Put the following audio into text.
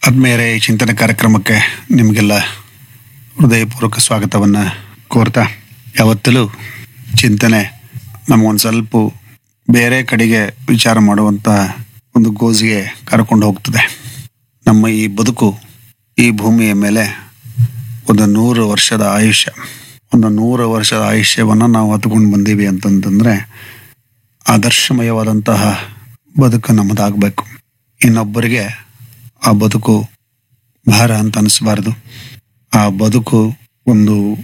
ಆತ್ಮೀಯರೇ ಈ ಚಿಂತನೆ ಕಾರ್ಯಕ್ರಮಕ್ಕೆ ನಿಮಗೆಲ್ಲ ಹೃದಯಪೂರ್ವಕ ಸ್ವಾಗತವನ್ನು ಕೋರ್ತಾ ಯಾವತ್ತಲೂ ಚಿಂತನೆ ನಮಗೊಂದು ಸ್ವಲ್ಪ ಬೇರೆ ಕಡೆಗೆ ವಿಚಾರ ಮಾಡುವಂಥ ಒಂದು ಗೋಜಿಗೆ ಕರ್ಕೊಂಡು ಹೋಗ್ತದೆ ನಮ್ಮ ಈ ಬದುಕು ಈ ಭೂಮಿಯ ಮೇಲೆ ಒಂದು ನೂರು ವರ್ಷದ ಆಯುಷ್ಯ ಒಂದು ನೂರು ವರ್ಷದ ಆಯುಷ್ಯವನ್ನು ನಾವು ಹೊತ್ಕೊಂಡು ಬಂದೀವಿ ಅಂತಂತಂದರೆ ಆದರ್ಶಮಯವಾದಂತಹ ಬದುಕು ನಮ್ಮದಾಗಬೇಕು ಇನ್ನೊಬ್ಬರಿಗೆ ಆ ಬದುಕು ಭಾರ ಅಂತ ಅನಿಸ್ಬಾರ್ದು ಆ ಬದುಕು ಒಂದು